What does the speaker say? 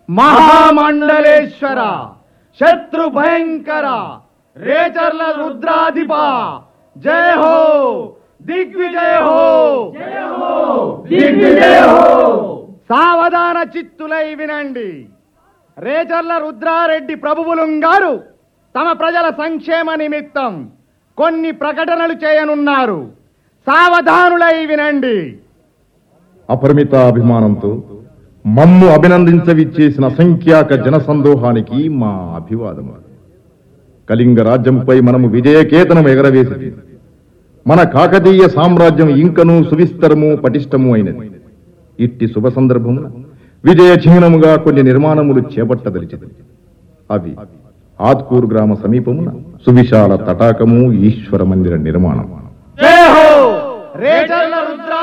మహామండలేశ్వర శత్రు భయంకర రేచర్ల రుద్రాధిప జయ హో దిగ్విజయ హో దిగ్విజయ హో సావధాన చిత్తులై వినండి రేచర్ల రుద్రారెడ్డి ప్రభువులం గారు తమ ప్రజల సంక్షేమ నిమిత్తం కొన్ని ప్రకటనలు చేయనున్నారు సావధానులై వినండి అపరిమిత అభిమానంతో మమ్ము అభినందించవిచ్చేసిన అసంఖ్యాక జనసందోహానికి మా అభివాదము కళింగ రాజ్యంపై మనము విజయకేతనం ఎగరవేసి మన కాకతీయ సామ్రాజ్యం ఇంకనూ సువిస్తరము పటిష్టము అయినది ఇట్టి శుభ సందర్భమున విజయ చిహ్నముగా కొన్ని నిర్మాణములు చేపట్టదలిచినది అవి ఆత్కూరు గ్రామ సమీపమున సువిశాల తటాకము ఈశ్వర మందిర నిర్మాణం జయ హో రేచర్ల రుద్ర